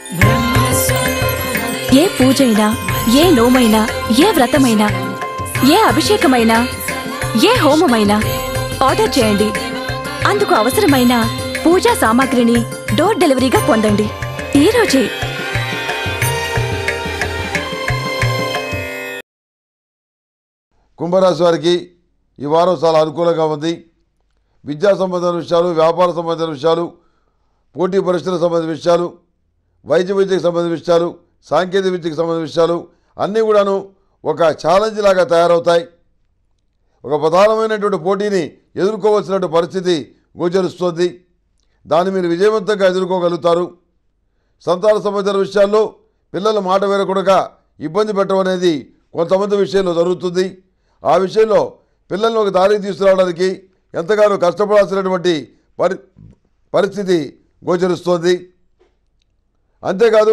ఏ పూజైనా ఏ నోమైనా ఏ వ్రతమైనా ఏ అభిషేకమైనా ఏ హోమమైనా ఆర్డర్ చేయండి అందుకు అవసరమైన పూజా సామాగ్రిని డోర్ డెలివరీగా పొందండి ఈ రోజే కుంభరాశి వారికి ఈ వారం చాలా అనుకూలంగా ఉంది విద్యా సంబంధమైన విషయాలు వ్యాపార సంబంధించిన విషయాలు పోటీ పరీక్షలకు సంబంధించిన విషయాలు వైద్య విద్యకు సంబంధించిన విషయాలు సాంకేతిక విద్యకు సంబంధించిన విషయాలు అన్నీ కూడాను ఒక ఛాలెంజ్ లాగా తయారవుతాయి ఒక ప్రధానమైనటువంటి పోటీని ఎదుర్కోవాల్సినటువంటి పరిస్థితి గోచరిస్తుంది దాన్ని మీరు విజయవంతంగా ఎదుర్కోగలుగుతారు సంతాన సంబంధించిన విషయాల్లో పిల్లల మాట వేరకుండా ఇబ్బంది పెట్టడం అనేది కొంతమంది విషయంలో జరుగుతుంది ఆ విషయంలో పిల్లల్ని ఒక దారికి తీసుకురావడానికి ఎంతగానో కష్టపడాల్సినటువంటి పరి పరిస్థితి గోచరిస్తోంది అంతేకాదు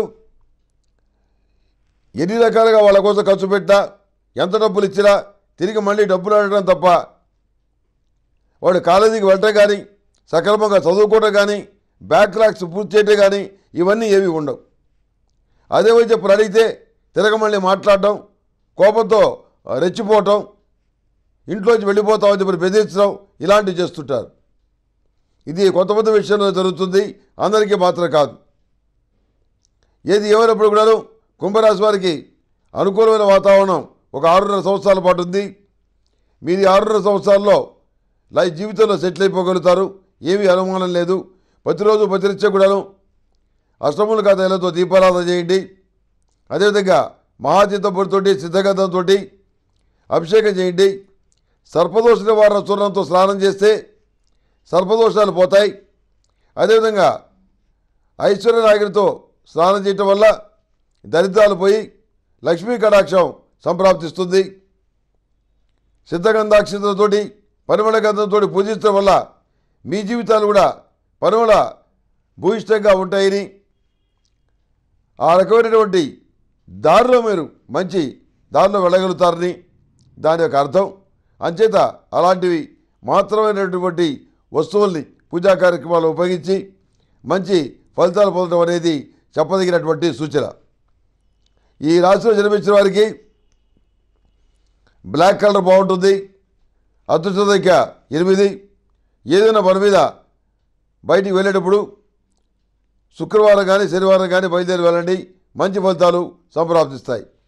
ఎన్ని రకాలుగా వాళ్ళ కోసం ఖర్చు పెట్టినా ఎంత డబ్బులు ఇచ్చినా తిరిగి మళ్ళీ డబ్బులు అడగడం తప్ప వాడు కాలేజీకి వెళ్ళటం కానీ సక్రమంగా చదువుకోవటం కానీ బ్యాక్లాగ్స్ పూర్తి చేయటం కానీ ఇవన్నీ ఏవి ఉండవు అదే వచ్చి ఇప్పుడు అడిగితే తిరగ మళ్ళీ మాట్లాడడం కోపంతో రెచ్చిపోవటం ఇంట్లోంచి వెళ్ళిపోతామని చెప్పి బెదిరించడం ఇలాంటివి చేస్తుంటారు ఇది కొంతమంది విషయంలో జరుగుతుంది అందరికీ మాత్రం కాదు ఏది ఏమైనప్పుడు కూడాను కుంభరాశి వారికి అనుకూలమైన వాతావరణం ఒక ఆరున్నర సంవత్సరాల పాటు ఉంది మీది ఆరున్నర సంవత్సరాల్లో లైఫ్ జీవితంలో సెటిల్ అయిపోగలుగుతారు ఏమీ అనుమానం లేదు ప్రతిరోజు ప్రతినిత్యం కూడాను అష్టముల కథలతో దీపారాధన చేయండి అదేవిధంగా మహాచిత్తపుడితోటి సిద్ధగంధంతో అభిషేకం చేయండి సర్పదోష నివారణ చూర్ణంతో స్నానం చేస్తే సర్పదోషాలు పోతాయి అదేవిధంగా ఐశ్వర్యనాగిరితో స్నానం చేయటం వల్ల దరిద్రాలు పోయి లక్ష్మీ కటాక్షం సంప్రాప్తిస్తుంది సిద్ధగంధాక్షతతోటి పరిమళ గంధంతో పూజించడం వల్ల మీ జీవితాలు కూడా పరిమళ భూయిష్టంగా ఉంటాయని ఆ రకమైనటువంటి దారిలో మీరు మంచి దారిలో వెళ్ళగలుగుతారని దాని యొక్క అర్థం అంచేత అలాంటివి మాత్రమైనటువంటి వస్తువుల్ని పూజా కార్యక్రమాలు ఉపయోగించి మంచి ఫలితాలు పొందడం అనేది చెప్పదగినటువంటి సూచన ఈ రాశిలో జన్మించిన వారికి బ్లాక్ కలర్ బాగుంటుంది అదృష్ట సంఖ్య ఎనిమిది ఏదైనా పని మీద బయటికి వెళ్ళేటప్పుడు శుక్రవారం కానీ శనివారం కానీ బయలుదేరి వెళ్ళండి మంచి ఫలితాలు సంప్రాప్తిస్తాయి